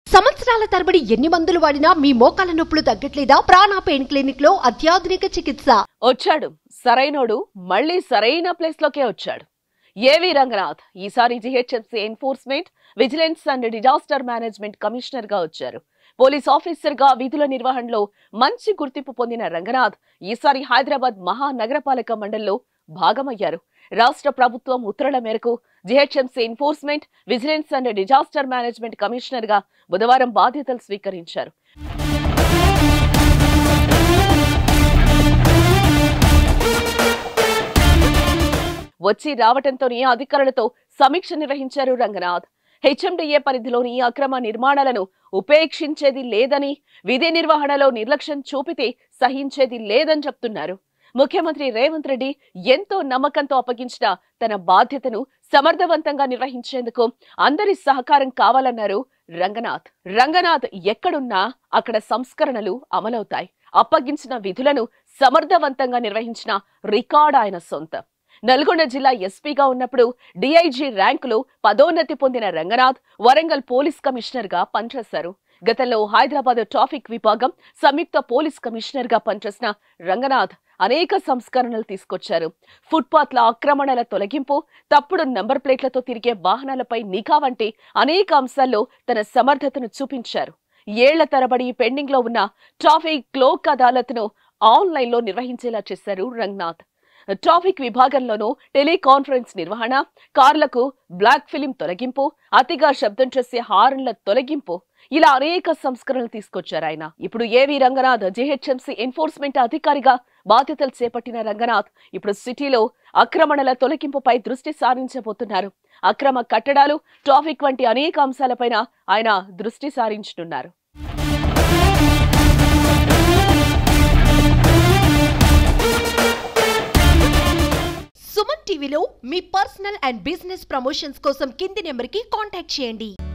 సంవత్సరాల తరబడి ఎన్ని మందులు వాడినా మీ మోకాల నొప్పులు తగ్గట్లేదా ప్రాణ పెయిన్ క్లినిక్ లో అత్యాధునిక చికిత్స వచ్చాడు సరైనోడు మళ్ళీ సరైన ప్లేస్ లోకే వచ్చాడు ఏవి రంగనాథ్ ఈసారి GHMC enforcement vigilance and disaster management commissioner గా వచ్చారు పోలీస్ ఆఫీసర్ గా విధుల నిర్వహణలో మంచి గుర్తింపు పొందిన రంగనాథ్ ఈసారి హైదరాబాద్ మహానగరపాలక మండలిలో భాగమయ్యారు రాష్ట్ర ప్రభుత్వం ఉత్తర్వుల మేరకు GHMC enforcement vigilance and disaster management commissioner గా బుధవారం బాధ్యతలు స్వీకరించారు వచ్చి రావటంతోనే అధికారులతో సమీక్ష నిర్వహించారు రంగనాథ్ హెచ్ఎండిఏ పరిధిలోని అక్రమ నిర్మాణాలను ఉపేక్షించేది లేదని విధి నిర్వహణలో నిర్లక్ష్యం చూపితే సహించేది లేదని చెప్తున్నారు ముఖ్యమంత్రి రేవంత్ రెడ్డి ఎంతో నమ్మకంతో అప్పగించిన తన బాధ్యతను సమర్థవంతంగా నిర్వహించేందుకు అందరి సహకారం కావాలన్నారు రంగనాథ్ రంగనాథ్ ఎక్కడున్నా అక్కడ సంస్కరణలు అమలవుతాయి అప్పగించిన విధులను సమర్థవంతంగా నిర్వహించిన రికార్డ్ ఆయన సొంతం నల్గొండ జిల్లా ఎస్పీగా ఉన్నప్పుడు డిఐజీ ర్యాంకులో పదోన్నతి పొందిన రంగనాథ్ వరంగల్ పోలీస్ కమిషనర్ గా పనిచేశారు గతంలో హైదరాబాద్ ట్రాఫిక్ విభాగం సంయుక్త పోలీస్ కమిషనర్ గా పనిచేసిన రంగనాథ్ అనేక సంస్కరణలు తీసుకొచ్చారు ఫుట్పాత్ల ఆక్రమణల తొలగింపు తప్పుడు నంబర్ ప్లేట్లతో తిరిగే వాహనాలపై నిఘా వంటి అనేక అంశాల్లో తన సమర్థతను చూపించారు ఏళ్ల తరబడి పెండింగ్ లో ఉన్న ట్రాఫిక్ లోక్ అదాలత్ను ఆన్లైన్ లో నిర్వహించేలా చేశారు రంగనాథ్ ట్రాఫిక్ విభాగంలోనూ టెలికాన్ఫరెన్స్ నిర్వహణ కార్లకు బ్లాక్ ఫిలిం తొలగింపు అతిగా శబ్దం చేసే హార్న్ల తొలగింపు ఇలా అనేక సంస్కరణలు తీసుకొచ్చారు ఆయన ఇప్పుడు ఏవి రంగనాథ్ జిహెచ్ఎంసీ ఎన్ఫోర్స్మెంట్ అధికారిగా బాధ్యతలు చేపట్టిన రంగనాథ్ ఇప్పుడు సిటీలో అక్రమణల తొలగింపుపై దృష్టి సారించబోతున్నారు అక్రమ కట్టడాలు ట్రాఫిక్ వంటి అనేక అంశాలపైన ఆయన దృష్టి సారించనున్నారు సుమన్ టీవీలో మీ పర్సనల్ అండ్ బిజినెస్ ప్రమోషన్స్ కోసం కింది నెంబర్ కి కాంటాక్ట్ చేయండి